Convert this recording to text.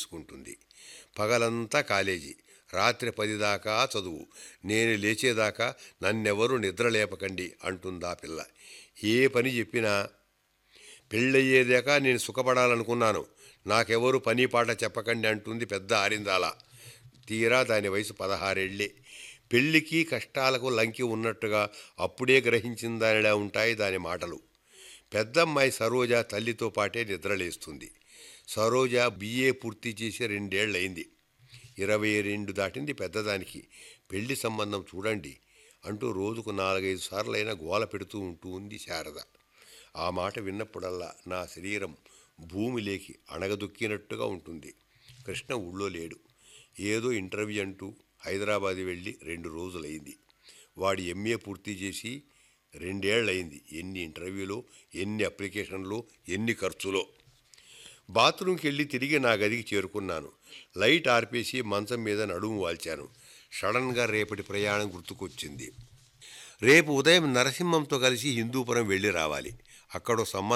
చేసుకుంటుంది పగలంతా కాలేజీ రాత్రి పది దాకా చదువు నేను లేచేదాకా నన్నెవరూ నిద్రలేపకండి అంటుందా పిల్ల ఏ పని చెప్పినా పెళ్ళయ్యేదాకా నేను సుఖపడాలనుకున్నాను నాకెవరు పని పాట చెప్పకండి అంటుంది పెద్ద ఆరిందాల తీరా దాని వయసు పదహారేళ్లే పెళ్లికి కష్టాలకు లంకి ఉన్నట్టుగా అప్పుడే గ్రహించిందానిలా ఉంటాయి దాని మాటలు పెద్దమ్మాయి సరోజ తల్లితో పాటే నిద్రలేస్తుంది సరోజ బిఏ పూర్తి చేసి రెండేళ్లయింది ఇరవై రెండు దాటింది పెద్దదానికి పెళ్లి సంబంధం చూడండి అంటూ రోజుకు నాలుగైదు సార్లైనా గోల పెడుతూ ఉంటూ ఉంది శారద ఆ మాట విన్నప్పుడల్లా నా శరీరం భూమిలేకి అణగదొక్కినట్టుగా ఉంటుంది కృష్ణ ఊళ్ళో లేడు ఏదో ఇంటర్వ్యూ అంటూ హైదరాబాద్ వెళ్ళి రెండు రోజులైంది వాడి ఎంఏ పూర్తి చేసి రెండేళ్లయింది ఎన్ని ఇంటర్వ్యూలో ఎన్ని అప్లికేషన్లు ఎన్ని ఖర్చులో బాత్రూంకి వెళ్ళి తిరిగి నా గదికి చేరుకున్నాను లైట్ ఆర్పేసి మంచం మీద నడుము వాల్చాను సడన్గా రేపటి ప్రయాణం గుర్తుకొచ్చింది రేపు ఉదయం నరసింహంతో కలిసి హిందూపురం వెళ్ళి రావాలి అక్కడో సంబంధం